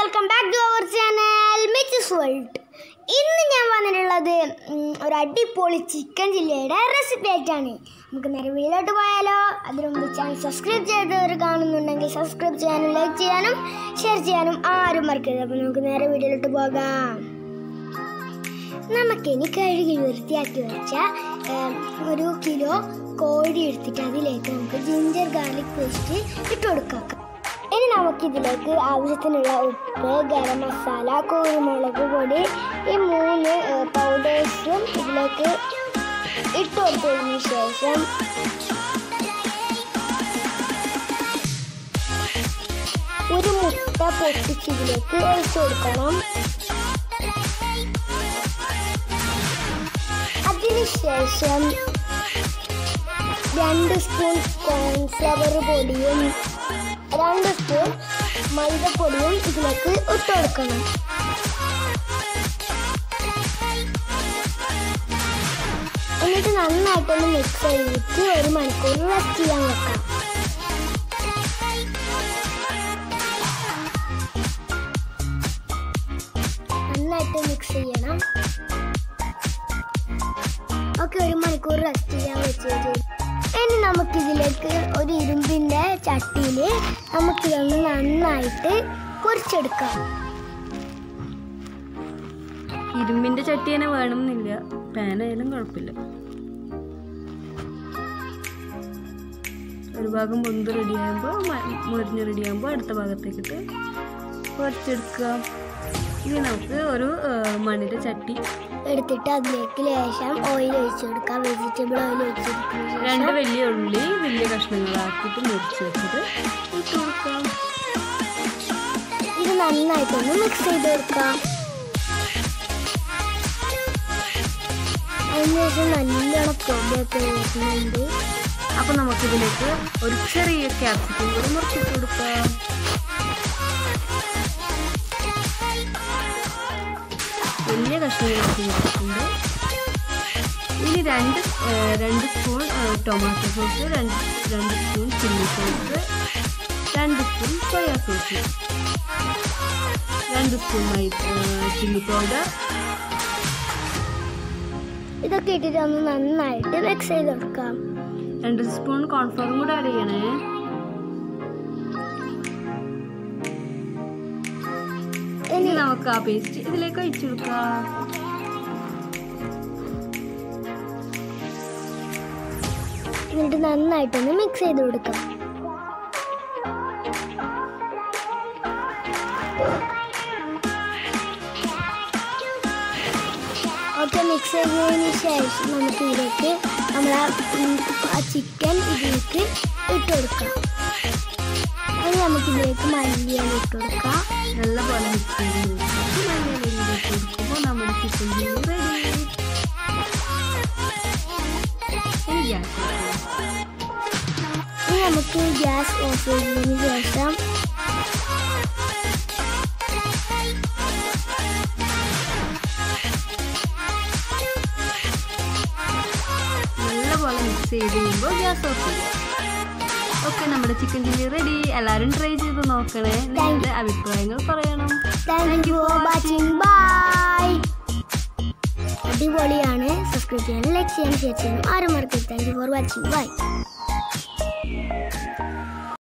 welcome back to our channel മിച്ചസ് world ഇന്ന് ഞാൻ വന്നിട്ടുള്ളത് ഉം, ഒരു അടിപൊളി ചിക്കൻ ചില്ലിയുടെ റെസിപ്പി ആയിട്ടാണ് നമുക്ക് നേരെ വീട്ടിലോട്ട് പോയാലോ അതിനു മുമ്പ് ചാനൽ സബ്സ്ക്രൈബ് ചെയ്തവർ കാണുന്നുണ്ടെങ്കിൽ സബ്സ്ക്രൈബ് ചെയ്യാനും ലൈക്ക് ചെയ്യാനും ഷെയർ ചെയ്യാനും ആരും മറക്കരുത് അപ്പോൾ നമുക്ക് നേരെ വീട്ടിലോട്ട് പോകാം നമുക്കിനി കഴുകി വൃത്തിയാക്കി വെച്ച ഏം, ഒരു കിലോ കോഴി എടുത്തിട്ട് അതിലേക്ക് നമുക്ക് ജിഞ്ചർ ഗാർലിക് പേസ്റ്റ് ഇട്ട് കൊടുക്കാം ഇനി നമുക്കിതിലേക്ക് ആവശ്യത്തിനുള്ള ഉപ്പ് ഗരം മസാല കുരുമുളക് പൊടി ഈ മൂന്ന് പൗഡേഴ്സും ഇതിലേക്ക് ഇട്ട് കൊടുത്തതിന് ശേഷം ഒരു മുട്ട പൊട്ടിച്ചിതിലേക്ക് ഒഴിച്ചു കൊടുക്കണം അതിനുശേഷം രണ്ട് സ്പൂൺ കോൺഫ്ലവർ പൊടിയും രണ്ട് സ്പൂൺ മൈദപ്പൊടിയും ഇതിലേക്ക് ഇട്ട് കൊടുക്കണം എന്നിട്ട് നന്നായിട്ടൊന്ന് മിക്സ് ചെയ്തിട്ട് ഒരു മണിക്കൂർ റെസ്റ്റ് ചെയ്യാൻ വെക്കാം നന്നായിട്ട് മിക്സ് ചെയ്യണം ഒക്കെ ഒരു മണിക്കൂർ റെസ്റ്റ് ചെയ്യാൻ വെച്ചിട്ട് ഇനി നമുക്കിതിലേക്ക് ഒരു ഇരുമ്പിൻ്റെ ചട്ടിയിൽ നമുക്കിതൊന്ന് നന്നായിട്ട് പൊരിച്ചെടുക്കാം ഇരുമ്പിന്റെ ചട്ടി തന്നെ വേണമെന്നില്ല പാനായാലും കുഴപ്പമില്ല ഒരു ഭാഗം പൊന്ത് റെഡിയാകുമ്പോൾ മുരിഞ്ഞ് റെഡിയാകുമ്പോൾ അടുത്ത ഭാഗത്തേക്കിട്ട് കുറച്ചെടുക്കുക ഇനി നമുക്ക് ഒരു ആ, മണ്ണിന്റെ ചട്ടി എടുത്തിട്ട് അതിലേക്ക് ലേശം ഓയിൽ ഒഴിച്ചു കൊടുക്കാം വെജിറ്റബിൾ ഓയിൽ ഒഴിച്ചു കൊടുക്കുന്ന രണ്ട് ശേഷം വലിയ ഉള്ളി വലിയ കഷ്ണങ്ങളാക്കിയിട്ട് മുറിച്ച് വെച്ചിട്ട് ഇട്ട് കൊടുക്കാം ഇത് നന്നായിട്ടൊന്ന് മിക്സ് ചെയ്ത് കൊടുക്കാം അതിനുശേഷം നല്ലോണം പൊടിയൊക്കെ വരുന്നുണ്ട് അപ്പോൾ നമുക്കിതിലേക്ക് ഒരു ചെറിയ ക്യാപ്സിക്കം കൂടി മുറിച്ചിട്ട് കൊടുക്കാം വലിയ കഷ്ണങ്ങളാക്കി വെച്ചിട്ടുണ്ട് ഇനി രണ്ട് ആ, രണ്ട് സ്പൂൺ ആ, ടൊമാറ്റോ സോസ് രണ്ട് രണ്ട് സ്പൂൺ ചില്ലി സോസ് രണ്ട് സ്പൂൺ സോയാ സോസ് രണ്ട് സ്പൂൺ മൈ ചില്ലി പൗഡർ ഇതൊക്കെ ഇട്ടിട്ട് ഒന്ന് നന്നായിട്ട് മിക്സ് ചെയ്ത് കൊടുക്കാം രണ്ട് സ്പൂൺ കോൺഫ്ലവറും കൂടെ ആഡ് ചെയ്യണേ ഇനി നമുക്ക് ആ പേസ്റ്റ് ഇതിലേക്ക് ഒഴിച്ചു കൊടുക്കാം എന്നിട്ട് നന്നായിട്ടൊന്ന് മിക്സ് ചെയ്ത് കൊടുക്കാം ഒക്കെ മിക്സ് ചെയ്തതിന് ശേഷം നമുക്ക് ഇതിലേക്ക് നമ്മൾ ആ ചിക്കൻ ഇതിലേക്ക് ഇട്ട് കൊടുക്കാം ഇനി നമുക്ക് ഇതിലേക്ക് മല്ലിയാണ് ഇട്ട് കൊടുക്കാം നല്ലപോലെ മിക്സ് ചെയ്ത് വെച്ചിട്ട് മഞ്ഞളിലേക്ക് കൊടുക്കുമ്പോൾ നമ്മുടെ ചിക്കൻ ചില്ലി റെഡി ഇനി ഗ്യാസ് ഇനി നമുക്ക് ഗ്യാസ് ഓഫ് ചെയ്തതിന് ശേഷം നല്ലപോലെ മിക്സ് ചെയ്ത് കഴിയുമ്പോൾ ഗ്യാസ് ഓഫ് ചെയ്യാം ഓക്കെ നമ്മുടെ ചിക്കൻ ചില്ലി റെഡി എല്ലാവരും ട്രൈ ചെയ്ത് നോക്കണേ നിങ്ങളുടെ അഭിപ്രായങ്ങൾ പറയണം thank you for watching bye അടിപൊളിയാണ് സബ്സ്ക്രൈബ് ചെയ്യാനും ലൈക്ക് ചെയ്യാനും ഷെയർ ചെയ്യാനും ആരും മറക്കരുത് thank you for watching by